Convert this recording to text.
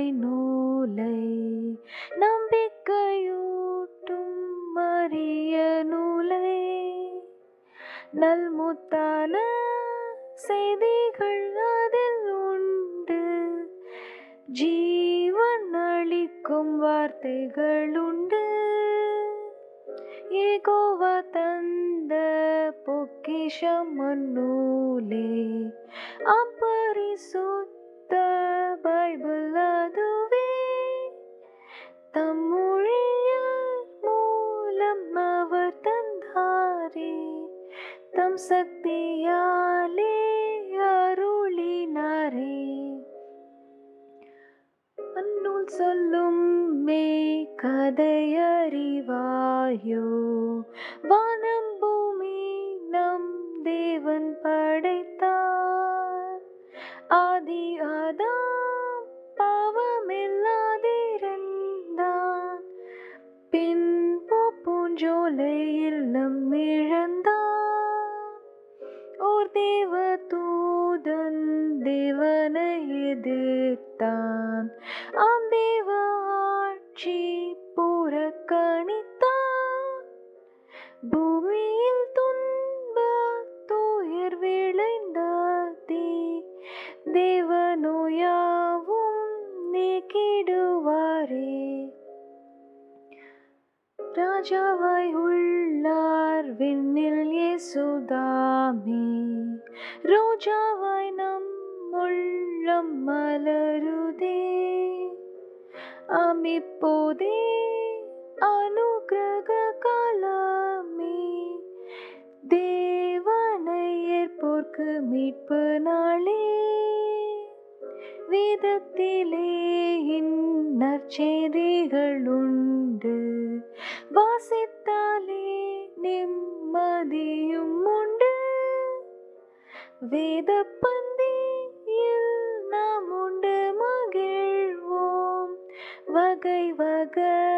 மறை நூலை நம்பிக்கையூட்டும் மரிய நூலை நல்முத்தான செய்திகள் அதில் உண்டு ஜீவன் அளிக்கும் வார்த்தைகள் உண்டு ஏகோவா தந்த பொக்கிஷம் நூலே அப்பரிசுத்த பைபிள் அதுவே தம்முழியார் மூலம் அவர் தந்தாரே தம் சக்தியாலே அருளினாரே அந்நூல் சொல்லும் மே கதையறிவாயோ வானம் பூமி நம் தேவன் படைத்தார் ஆதி ஆதாம் பாவமில்லாதிருந்தான் பின் பூஞ்சோலையில் நம் இழந்தான் ஓர் தேவ தூதன் தேவனை எதிர்த்தான் ஆம் தேவ ஆட்சி புறக்கணித்தான் பூமியில் துன்ப துயர் விளைந்ததே தேவனோயாவும் நீக்கிடுவாரே ராஜாவாய் உள்ளார் விண்ணில் இயேசுதாமே ரோஜாவாய் நம் உள்ளம் மலருதே ஆம் இப்போதே அனுக்கிரக காலமே தேவனை ஏற்போர்க்கு மீட்பு நாளே வேதத்திலே நற்செய்திகள் உண்டு வாசித்தாலே நிம்மதியும் உண்டு வேத பந்தியில் நாம் உண்டு மகிழ்வோம் வகை வகை